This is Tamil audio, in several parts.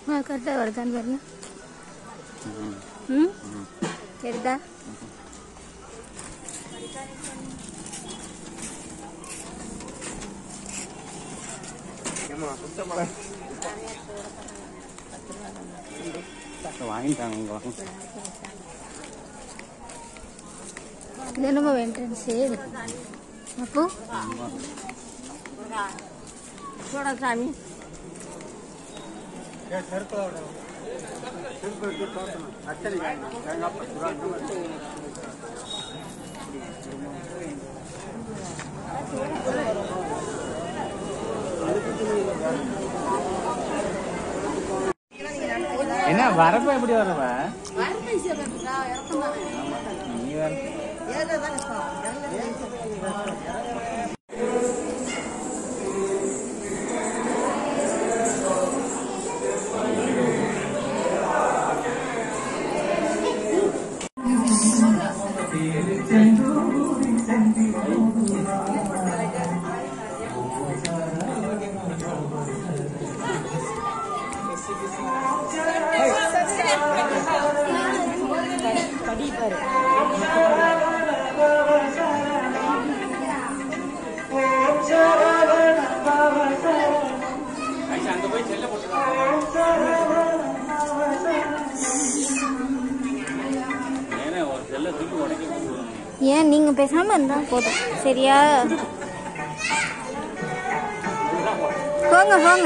ஆ கரெக்டாக வருதான்னு பாருங்க ம் தெரியுதா வாங்கிட்டாங்க இங்க வாங்க இது என்னமோ என்ட்ரன்ஸு அப்போ చూడ స్వామి என்ன வரப்ப எப்படி வரவ நீ வர ஏன்னா ஒரு செல்ல தூக்கி உடைக்க போடுவாங்க ஏன் நீங்கள் பேசாமல் இருந்தால் போதும் சரியா போங்க போங்க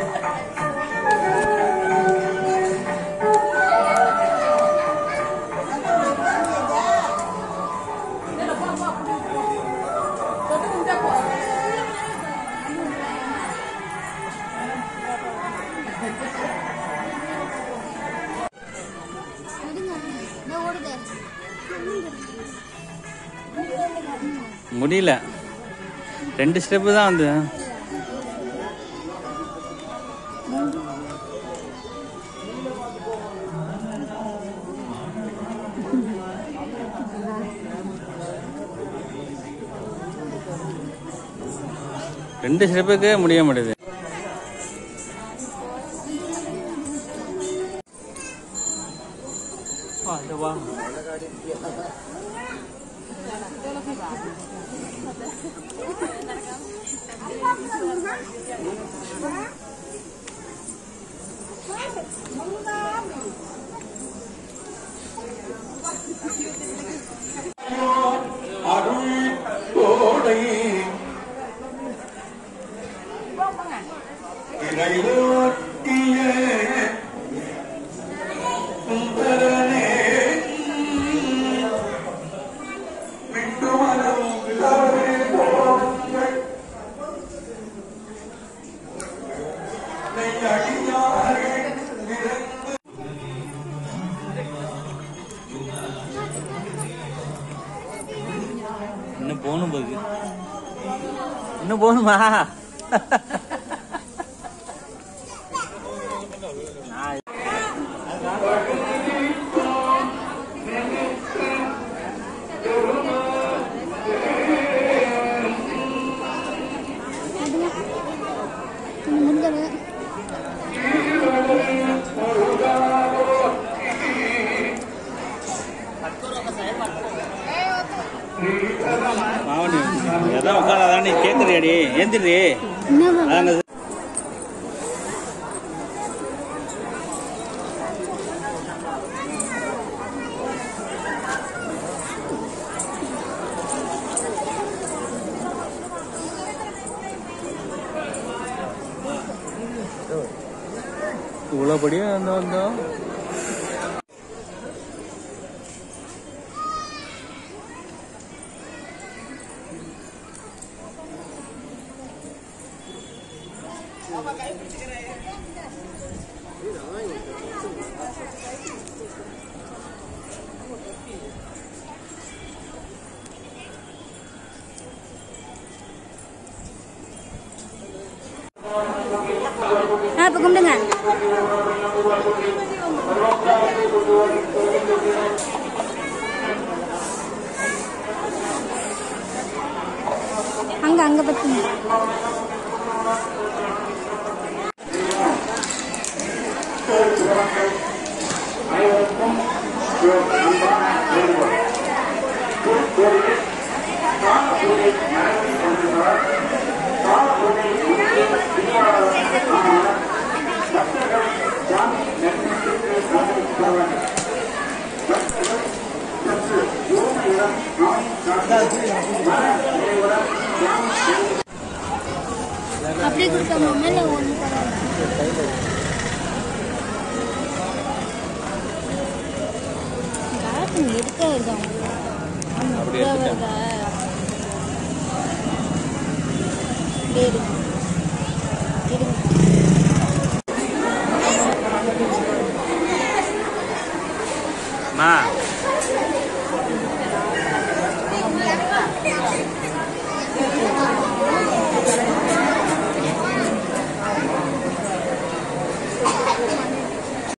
முடியல ரெண்டு ஸ்டெப்பு தான் வந்து ரெண்டு ஸ்டெப்புக்கு முடிய மாட்டேது இன்னும் போகணும் போகுது இன்னும் போகணுமா முடிஞ்சது மாவனி எதாவது உட்காராதான் நீ கேட்குறியாடி ஏந்திரி என்ன அதாங்க இவ்வளோபடியா வந்தோம் வந்தோம் ஆ இப்போ கும்பிடுங்க அங்க அங்க பத்துங்க அப்படியே கொடுத்தோம் மேல ஒன்று பரவாயில்ல காட்டு எடுக்க இருக்காங்க அப்படி எடுத்துட்டேன். அப்படியே இருக்கு